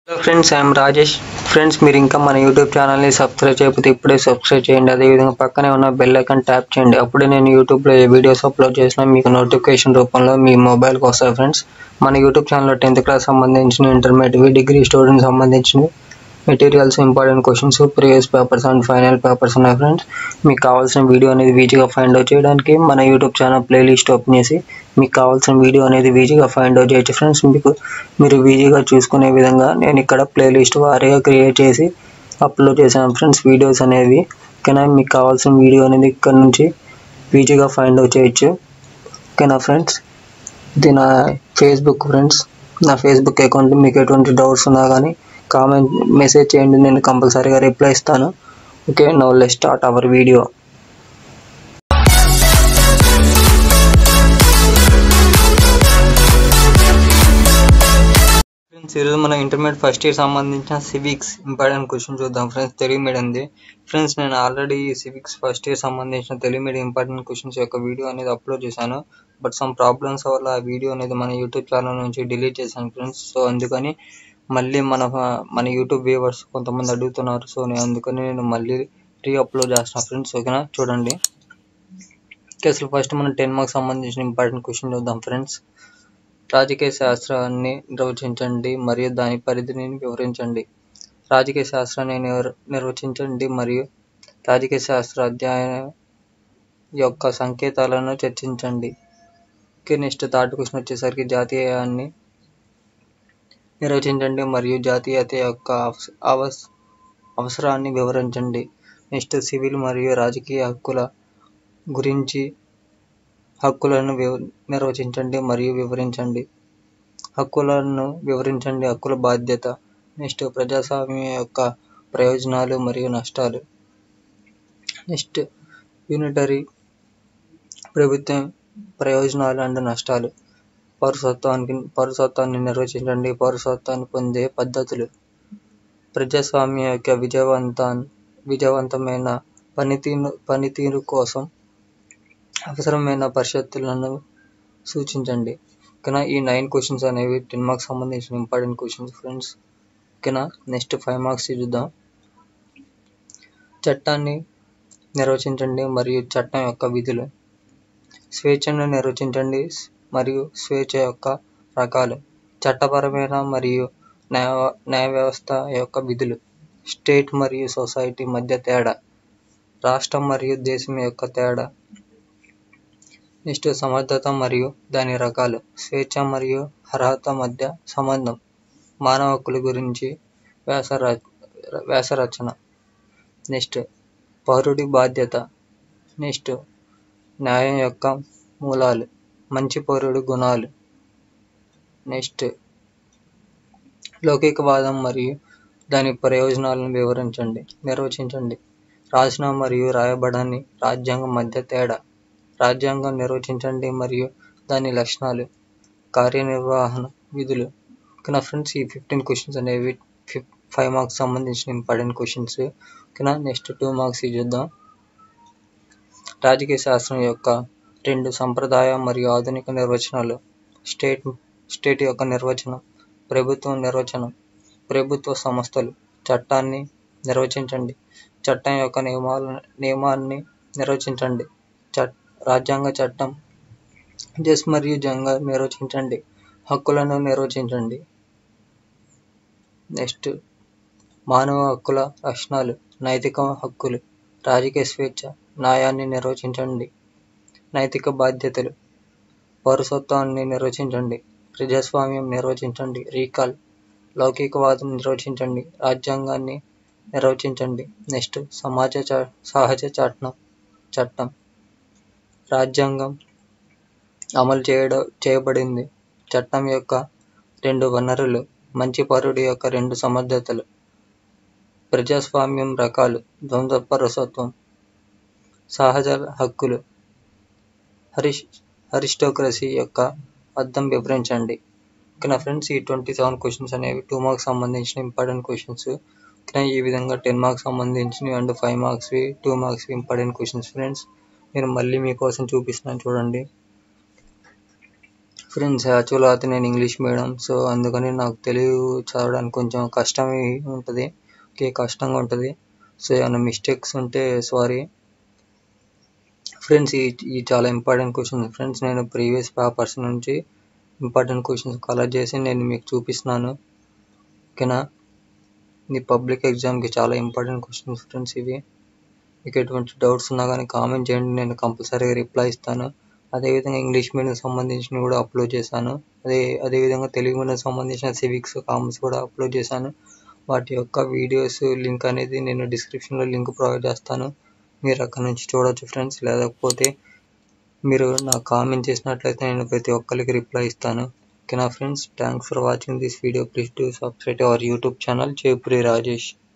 hello friends I'm Rajesh friends మీరు ఇంకా మన యూట్యూబ్ ఛానల్ని సబ్స్క్రైబ్ చేయకపోతే ఇప్పుడే సబ్స్క్రైబ్ చేయండి అదేవిధంగా పక్కనే ఉన్న బెల్ ఐకాన్ ట్యాప్ చేయండి అప్పుడే నేను యూట్యూబ్లో ఏ వీడియోస్ అప్లోడ్ చేసినా మీకు నోటిఫికేషన్ రూపంలో మీ మొబైల్కి వస్తాయి ఫ్రెండ్స్ మన యూట్యూబ్ ఛానల్లో టెన్త్ క్లాస్ సంబంధించిన ఇంటర్మీడియట్ డిగ్రీ స్టూడెంట్ సంబంధించిన materials important questions previous papers and final papers ఉన్నాయి ఫ్రెండ్స్ మీకు కావాల్సిన వీడియో అనేది ఈజీగా ఫైండ్ అవుట్ చేయడానికి మన యూట్యూబ్ ఛానల్ ప్లేలిస్ట్ ఓపెన్ చేసి మీకు కావాల్సిన వీడియో అనేది ఈజీగా ఫైండ్ అవుట్ చేయొచ్చు ఫ్రెండ్స్ మీకు మీరు ఈజీగా చూసుకునే విధంగా నేను ఇక్కడ ప్లేలిస్ట్ వారీగా క్రియేట్ చేసి అప్లోడ్ చేశాను ఫ్రెండ్స్ వీడియోస్ అనేవి ఓకేనా మీకు కావాల్సిన వీడియో అనేది ఇక్కడ నుంచి ఈజీగా ఫైండ్ అవుట్ చేయొచ్చు ఓకేనా ఫ్రెండ్స్ ఇది నా ఫేస్బుక్ ఫ్రెండ్స్ నా ఫేస్బుక్ అకౌంట్ మీకు ఎటువంటి డౌట్స్ ఉన్నా కానీ కామెంట్ మెసేజ్ చేయండి నేను కంపల్సరీగా రిప్లై ఇస్తాను okay no let start our video friends ఈరోజు మనం ఇంటర్మీడియట్ ఫస్ట్ ఇయర్ సంబంధించిన సివిక్స్ ఇంపార్టెంట్ క్వశ్చన్ చూద్దాం ఫ్రెండ్స్ తెలుగు మీడియంది ఫ్రెండ్స్ నేను ఆల్రెడీ సివిక్స్ ఫస్ట్ ఇయర్ సంబంధించిన తెలుగు మీడియం ఇంపార్టెంట్ క్వశ్చన్స్ యొక్క వీడియో అనేది అప్లోడ్ చేశాను బట్ సమ్ ప్రాబ్లమ్స్ వల్ల ఆ వీడియో అనేది మన యూట్యూబ్ ఛానల్ నుంచి డిలీట్ చేశాను ఫ్రెండ్స్ సో అందుకని మళ్ళీ మన మన యూట్యూబ్ వ్యూవర్స్ కొంతమంది అడుగుతున్నారు సో నేను అందుకని నేను మళ్ళీ రీ అప్లోడ్ చేస్తాను ఫ్రెండ్స్ ఓకేనా చూడండి ఓకే అసలు ఫస్ట్ మనం టెన్ మార్క్స్ సంబంధించిన ఇంపార్టెంట్ క్వశ్చన్ చూద్దాం ఫ్రెండ్స్ రాజకీయ శాస్త్రాన్ని నిర్వచించండి మరియు దాని పరిధిని వివరించండి రాజకీయ శాస్త్రాన్ని నిర్ నిర్వచించండి మరియు రాజకీయ శాస్త్ర అధ్యయనం యొక్క సంకేతాలను చర్చించండి ఓకే నెక్స్ట్ థర్డ్ క్వశ్చన్ వచ్చేసరికి జాతీయాన్ని నిర్వచించండి మరియు జాతీయత యొక్క అవస అవస్ అవసరాన్ని వివరించండి నెక్స్ట్ సివిల్ మరియు రాజకీయ హక్కుల గురించి హక్కులను వివ నిర్వచించండి మరియు వివరించండి హక్కులను వివరించండి హక్కుల బాధ్యత నెక్స్ట్ ప్రజాస్వామ్యం యొక్క ప్రయోజనాలు మరియు నష్టాలు నెక్స్ట్ యూనిటరీ ప్రభుత్వం ప్రయోజనాలు అండ్ నష్టాలు పౌరసత్వానికి పౌరసత్వాన్ని నిర్వచించండి పౌరసత్వాన్ని పొందే పద్ధతులు ప్రజాస్వామ్యం యొక్క విజయవంత విజయవంతమైన పనితీరు పనితీరు కోసం అవసరమైన పరిషత్తులను సూచించండి ఓకేనా ఈ నైన్ క్వశ్చన్స్ అనేవి టెన్ మార్క్స్ సంబంధించిన ఇంపార్టెంట్ క్వశ్చన్స్ ఫ్రెండ్స్ ఓకేనా నెక్స్ట్ ఫైవ్ మార్క్స్ చూద్దాం చట్టాన్ని నిర్వచించండి మరియు చట్టం యొక్క విధులు స్వేచ్ఛను నిర్వచించండి మరియు స్వేచ్ఛ యొక్క రకాలు చట్టపరమైన మరియు న్యాయ న్యాయ వ్యవస్థ యొక్క విధులు స్టేట్ మరియు సొసైటీ మధ్య తేడా రాష్ట్రం మరియు దేశం యొక్క తేడా నెక్స్ట్ సమర్థత మరియు దాని రకాలు స్వేచ్ఛ మరియు అర్హత మధ్య సంబంధం మానవ హక్కుల గురించి వ్యాస వ్యాసరచన నెక్స్ట్ పౌరుడి బాధ్యత నెక్స్ట్ న్యాయం యొక్క మూలాలు మంచి పౌరుడి గుణాలు నెక్స్ట్ లౌకికవాదం మరియు దాని ప్రయోజనాలను వివరించండి నిర్వచించండి రాసిన మరియు రాయబడని రాజ్యాంగం మధ్య తేడా రాజ్యాంగం నిర్వచించండి మరియు దాని లక్షణాలు కార్యనిర్వహణ విధులు ఓకేనా ఫ్రెండ్స్ ఈ ఫిఫ్టీన్ క్వశ్చన్స్ అనేవి ఫిఫ్ ఫైవ్ మార్క్స్ సంబంధించిన ఇంపార్టెంట్ క్వశ్చన్స్ ఓకేనా నెక్స్ట్ టూ మార్క్స్ చూద్దాం రాజకీయ శాస్త్రం యొక్క రెండు సంప్రదాయ మరియు ఆధునిక నిర్వచనాలు స్టేట్ స్టేట్ యొక్క నిర్వచనం ప్రభుత్వం నిర్వచనం ప్రభుత్వ సంస్థలు చట్టాన్ని నిర్వచించండి చట్టం యొక్క నియమాల నియమాన్ని నిర్వచించండి చట్ రాజ్యాంగ చట్టం జస్ మరియు జంగా నిర్వచించండి హక్కులను నిర్వచించండి నెక్స్ట్ మానవ హక్కుల లక్షణాలు నైతిక హక్కులు రాజకీయ స్వేచ్ఛ న్యాయాన్ని నిర్వచించండి నైతిక బాధ్యతలు పౌరసత్వాన్ని నిర్వచించండి ప్రజాస్వామ్యం నిర్వచించండి రీకాల్ లౌకికవాదం నిర్వచించండి రాజ్యాంగాన్ని నిర్వచించండి నెక్స్ట్ సమాజ చ సహజ చట్టం చట్టం రాజ్యాంగం అమలు చేయడం చేయబడింది చట్టం యొక్క రెండు వనరులు మంచి పౌరుడి యొక్క రెండు సమర్థతలు ప్రజాస్వామ్యం రకాలు ద్వంద్వ పౌరసత్వం సహజ హక్కులు హరిష్ అరిస్టోక్రసీ యొక్క అర్థం వివరించండి ఓకే నా ఫ్రెండ్స్ ఈ ట్వంటీ సెవెన్ క్వశ్చన్స్ అనేవి టూ మార్క్స్ సంబంధించిన ఇంపార్టెంట్ క్వశ్చన్స్ ఓకే ఈ విధంగా టెన్ మార్క్స్ సంబంధించినవి అండ్ ఫైవ్ మార్క్స్వి టూ మార్క్స్వి ఇంపార్టెంట్ క్వశ్చన్స్ ఫ్రెండ్స్ నేను మళ్ళీ మీకోసం చూపిస్తున్నాను చూడండి ఫ్రెండ్స్ యాక్చువల్గా అయితే నేను ఇంగ్లీష్ మీడియం సో అందుకని నాకు తెలుగు చదవడానికి కొంచెం కష్టం ఉంటుంది ఓకే కష్టంగా ఉంటుంది సో ఏమైనా మిస్టేక్స్ ఉంటే సారీ ఫ్రెండ్స్ ఈ ఈ చాలా ఇంపార్టెంట్ క్వశ్చన్స్ ఫ్రెండ్స్ నేను ప్రీవియస్ పేపర్స్ నుంచి ఇంపార్టెంట్ క్వశ్చన్స్ కలెక్ట్ చేసి నేను మీకు చూపిస్తున్నాను ఓకేనా ఈ పబ్లిక్ ఎగ్జామ్కి చాలా ఇంపార్టెంట్ క్వశ్చన్స్ ఫ్రెండ్స్ ఇవి మీకు ఎటువంటి డౌట్స్ ఉన్నా కానీ కామెంట్ చేయండి నేను కంపల్సరీగా రిప్లై ఇస్తాను అదేవిధంగా ఇంగ్లీష్ మీడియం సంబంధించిన కూడా అప్లోడ్ చేశాను అదే అదేవిధంగా తెలుగు మీడియం సంబంధించిన సివిక్స్ కామర్స్ కూడా అప్లోడ్ చేశాను వాటి యొక్క వీడియోస్ లింక్ అనేది నేను డిస్క్రిప్షన్లో లింక్ ప్రొవైడ్ చేస్తాను మీరు అక్కడ నుంచి చూడొచ్చు ఫ్రెండ్స్ లేకపోతే మీరు నాకు కామెంట్ చేసినట్లయితే నేను ప్రతి ఒక్కరికి రిప్లై ఇస్తాను ఓకేనా friends thanks for watching this video please to subscribe our YouTube channel Chepuri Rajesh